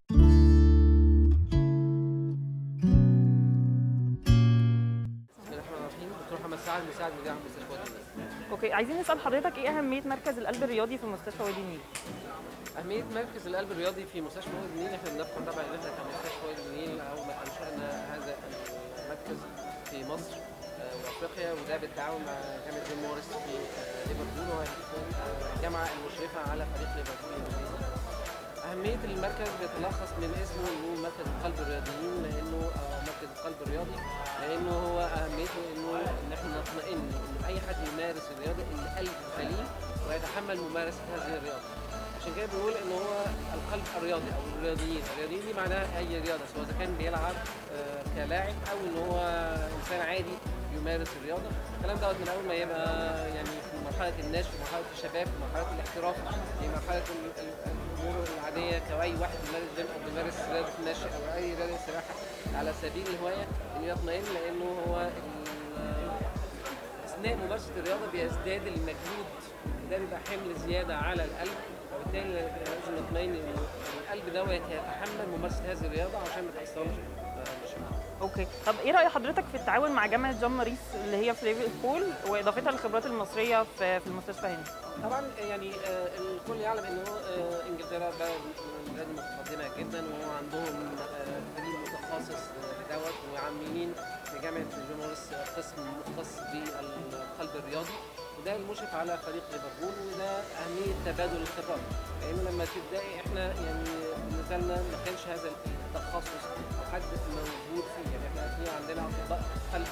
بسم الله الرحمن الرحيم دكتور محمد سعد مساعد مدير عام مستشفى وادي النيل اوكي عايزين نسال حضرتك ايه اهميه مركز القلب الرياضي في مستشفى وادي النيل أهمية مركز القلب الرياضي في مستشفى وادي النيل احنا بنفخر طبعا إن احنا كمستشفى وادي النيل أول ما أنشأنا هذا المركز في مصر آه، وأفريقيا وده بالتعاون مع جامعة جيم موريس في آه، ليفربول وهي بتكون آه، الجامعة المشرفة على فريق ليفربول الإنجليزي. أهمية المركز بيتلخص من اسمه إنه مركز القلب الرياضيين لأنه آه، مركز القلب الرياضي لأنه هو أهميته إنه إن إحنا نطمئن إن أي حد يمارس الرياضة إن قلبه سليم ويتحمل ممارسة هذه الرياضة. عشان كده بنقول إن هو القلب الرياضي أو الرياضيين، الرياضيين دي معناها أي رياضة سواء إذا كان بيلعب آه، كلاعب أو إن هو إنسان عادي يمارس الرياضة، الكلام دوت من أول ما يبقى يعني في مرحلة النشء، في مرحلة الشباب، في مرحلة الاحتراف، في مرحلة ال- ال- الأمور العادية كأي واحد بيمارس جيم أو بيمارس رياضة النشء أو أي رياضة سباحة على سبيل الهواية إنه يطمئن لأنه هو ال- اثناء ممارسه الرياضه بيزداد المجهود ده بيبقى حمل زياده على القلب وبالتالي لازم نطمئن ان القلب ده يتحمل ممارسه هذه الرياضه عشان ما تحصلش آه، مشاكل. اوكي طب ايه راي حضرتك في التعاون مع جامعه جون ماريس اللي هي في ليفربول واضافتها للخبرات المصريه في في المستشفى هنا طبعا يعني آه، الكل يعلم ان هو آه، انجلترا بلد من البلاد المتقدمه جدا وعندهم آه، فريق متخصص في دوت وعاملين في جامعه جون موريس قسم مختص بالقلب الرياضي وده المشرف على فريق ليفربول وده اهميه تبادل الخبرات لان لما تبداي احنا يعني بالنسبه لنا ما كانش هذا التخصص او حد موجود فيه يعني احنا في عندنا اطباء قلب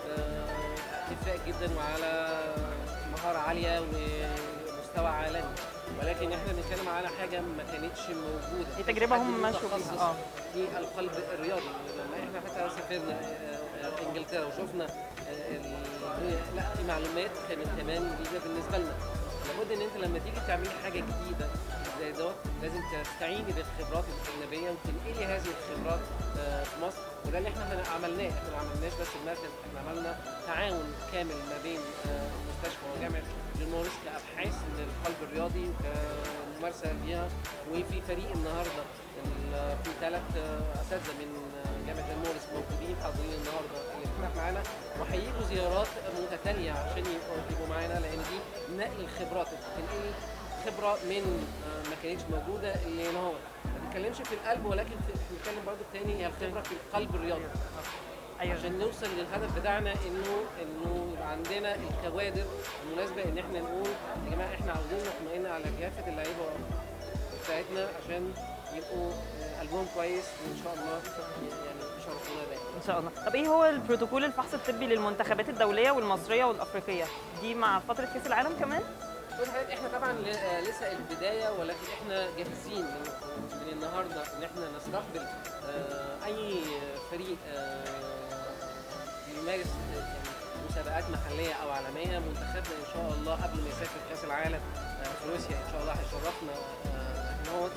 آه، كفاء جدا وعلى مهاره عاليه ومستوى عالمي ولكن احنا بنتكلم على حاجه ما كانتش موجوده دي تجربه حد هم مشوا متخصص فيها اه في القلب الرياضي لما احنا حتى سافرنا آه، آه، انجلترا وشفنا آه، ال- لا في معلومات كانت كمان جديده بالنسبه لنا لابد ان انت لما تيجي تعملي حاجه جديده زي دوت لازم تستعيني بالخبرات الاجنبيه وتنقلي هذه الخبرات آه، في مصر وده اللي احنا هن- عملناه احنا ما عملناش بس المركز احنا عملنا تعاون كامل ما بين آه، المستشفى وجامعه جون موريس كابحاث للقلب الرياضي وكممارسه ليها وفي فريق النهارده ال- في ثلاث اساتذه من آه، جامعه جون موريس موجودين حاضرين النهارده الاجتماع معانا وهيجوا زيارات متتاليه عشان يبقوا يبقوا معانا لان دي نقل الخبرات انت بتنقلي خبره من آه، ما كانتش موجوده اللي هو ما بنتكلمش في القلب ولكن في بنتكلم برضه تاني هي الخبره في القلب الرياضي ايوه عشان نوصل للهدف بتاعنا انه انه يبقى عندنا الكوادر المناسبه ان احنا نقول يا جماعه احنا عاوزين نطمئن على كافه اللعيبه بتاعتنا عشان يبقوا آه، قلبهم كويس وان شاء الله يعني يشرفونا دايما. ان شاء الله طب ايه هو البروتوكول الفحص الطبي للمنتخبات الدوليه والمصريه والافريقيه دي مع فتره كاس العالم كمان بص حضرتك احنا طبعا ل- آه، لسه البدايه ولكن احنا جاهزين من من النهارده ان احنا نستقبل آه، اي فريق آه، يمارس آه، يعني مسابقات محليه او عالميه منتخبنا ان شاء الله قبل ما يسافر كاس العالم آه، في روسيا ان شاء الله هيشرفنا آه، هناك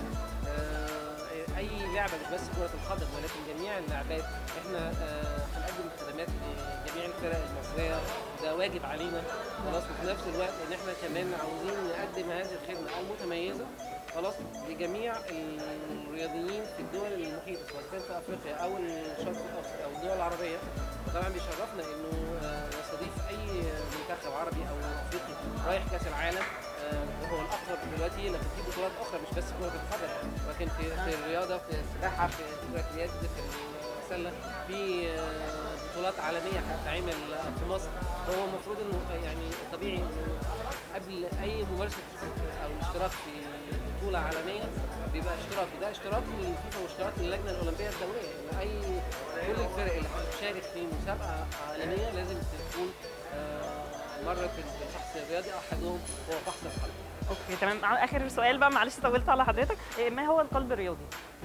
آه، اي لعبه مش بس كره القدم ولكن جميع اللعبات احنا آه، هنقدم خدمات لجميع الفرق المصريه ده واجب علينا خلاص وفي نفس الوقت ان احنا كمان عاوزين نقدم هذه الخدمه المتميزه خلاص لجميع الرياضيين في الدول المحيطه سواء كان في افريقيا او الشرق الاوسط او الدول العربيه طبعا بيشرفنا انه آه، نستضيف اي منتخب عربي او افريقي رايح كاس العالم آه، وهو الاكبر دلوقتي لكن في بطولات اخرى مش بس كره القدم لكن في في الرياضه في السباحه في كره اليد في السله في آه، بطولات عالميه هتتعمل في مصر هو المفروض انه يعني طبيعي انه قبل اي ممارسه او الاشتراك في بطوله عالميه بيبقى اشتراك ده اشتراك للفيفا واشتراك للجنه الاولمبيه الدوليه ان اي كل الفرق اللي هتشارك في مسابقه عالميه لازم تكون آه، مرت بالفحص الرياضي احدهم هو فحص القلب اوكي تمام اخر سؤال بقى معلش طولت على حضرتك إيه ما هو القلب الرياضي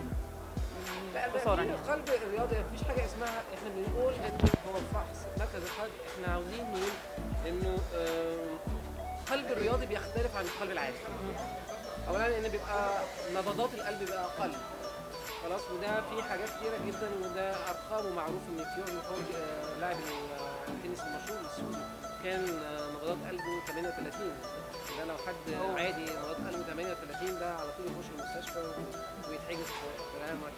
بصراحة. في القلب الرياضي مفيش حاجه اسمها احنا بنقول ان هو فحص مركز القلب احنا عاوزين نقول انه آه، القلب الرياضي بيختلف عن القلب العادي اولا ان بيبقى نبضات القلب بيبقى اقل خلاص وده في حاجات كتيره جدا وده ارقامه معروف ان تيوري فورج آه، لاعب التنس المشهور السوري كان آه، نبضات قلبه 38 ده لو حد عادي نبضات قلبه 38 ده على طول يخش المستشفى ويتحجز في في رعايه مركزيه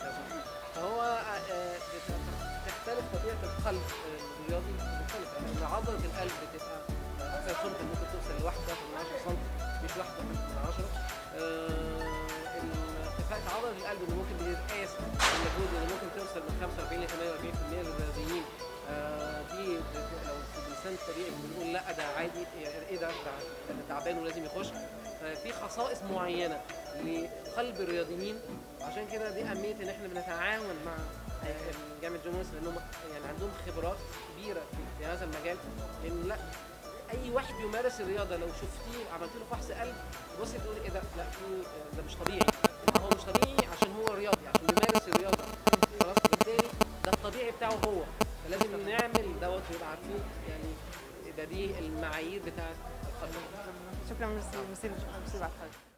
طبيعه القلب الرياضي مختلفه يعني عضله القلب بتبقى اكثر سمكا ممكن توصل لواحده من 10 سم مش واحده من 10 كفاءة عضلة القلب اللي ممكن بتتقاس المجهود اللي ممكن توصل من 45 ل 48% للرياضيين آه، دي بت- لو في الانسان الطبيعي بنقول لا ده عادي يعني ايه ده ده ده تعبان ولازم يخش ففي خصائص معينه لقلب الرياضيين عشان كده دي اهميه ان احنا بنتعاون مع آه، جامعه جون ويس لانهم يعني عندهم خبرات كبيره في- في هذا المجال لان لا اي واحد بيمارس الرياضه لو شفتيه عملت له فحص قلب تبصي تقولي ايه ده لا في ده مش طبيعي هو مش طبيعي عشان هو رياضي عشان بيمارس الرياضه خلاص بالتالي ده الطبيعي بتاعه هو فلازم نعمل دوت ويبقى عارفين يعني ده دي المعايير بتاعت القلب شكرا ميرسي ميرسي ميرسي بعد حضرتك